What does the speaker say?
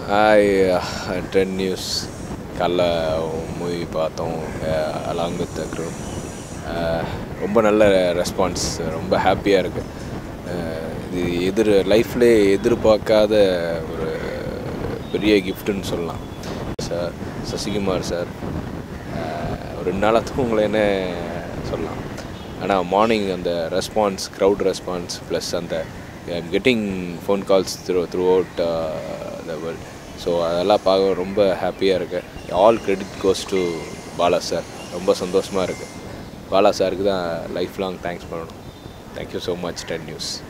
hi Ten News காலைல movie பார்த்தோம் along with crew ரொம்ப நல்ல ரெஸ்பான்ஸ் ரொம்ப ஹாப்பியாக இருக்குது இது எதிர் லைஃப்லே எதிர்பார்க்காத ஒரு பெரிய கிஃப்ட்டுன்னு சொல்லலாம் சார் சசிகுமார் சார் ஒரு ரெண்டு நாளாக தூங்கலைன்னு சொல்லலாம் ஆனால் மார்னிங் அந்த ரெஸ்பான்ஸ் க்ரௌட் ரெஸ்பான்ஸ் ப்ளஸ் அந்த getting phone calls through throughout the world so அதெல்லாம் பார்க்க ரொம்ப ஹாப்பியாக இருக்கு all credit goes to Bala sir ரொம்ப சந்தோஷமாக இருக்குது பாலா சாருக்கு தான் லைஃப் லாங் தேங்க்ஸ் பண்ணணும் thank you so much Ten news